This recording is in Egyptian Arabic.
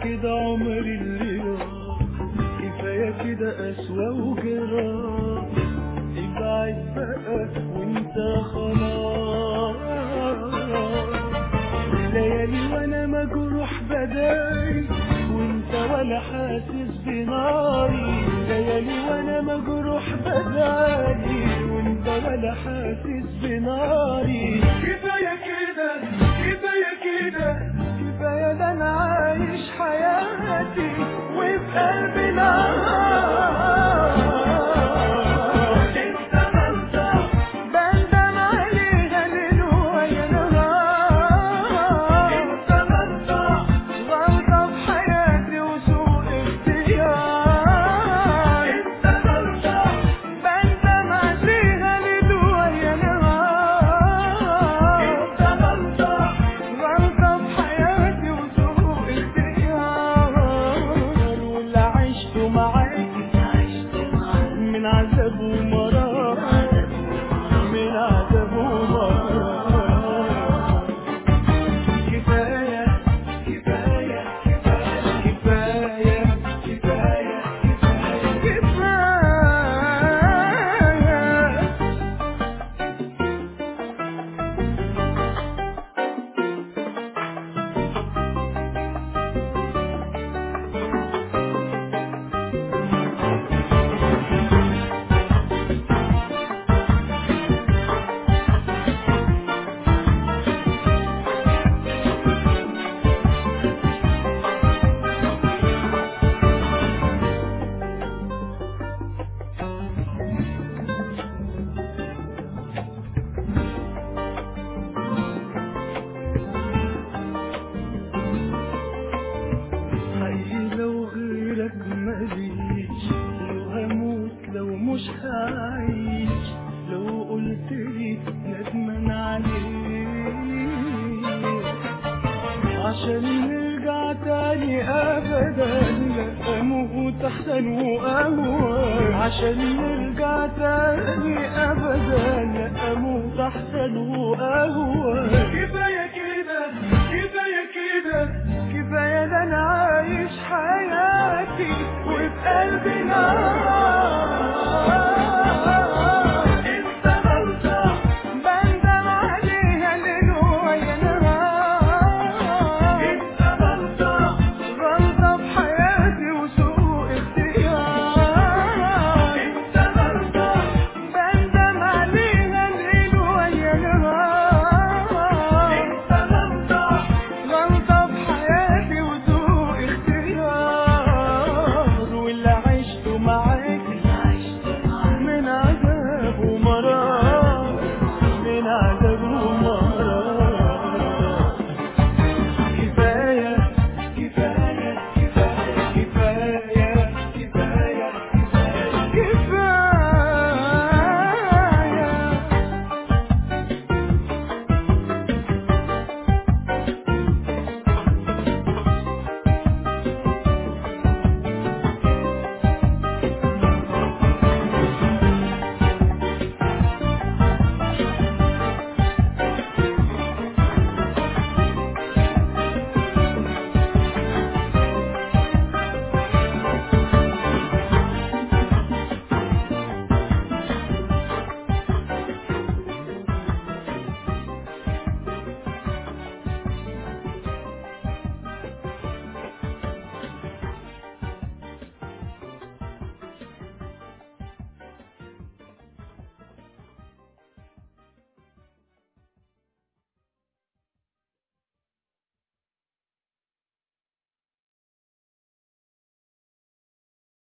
كده عمري اللي راح كفاية كده أسوأ وجراح ابعد بقى وانت خلاص ليالي وانا مجروح بداري وانت ولا حاسس بناري ليالي وانا مجروح بداري وانت ولا حاسس بناري كفاية كده كفاية كده كفاية ده انا عايش حياتي وفي قلبي نار انت بنسى بندم عليها ليل ويا نهار انت بنسى غلطة في حياتي وسوء اختيار انت بنسى بندم عليها ليل ويا نهار انت بنسى غلطة في حياتي وسوء اختيار واللي عشته معاك من عذاب ومرار من عذاب ومرار كفاية كفاية كفاية كفاية كفاية كفاية حقيقي لو غيرك ماليش لو هموت لو مش هعيش لو قلت لي ندمان عليك عشان نرجع تاني ابدا لا اموت احسن واهون عشان نرجع تاني ابدا لا اموت احسن واهون كفايه كده كفايه كده كفايه ده انا عايش حياتي وفي قلبي نار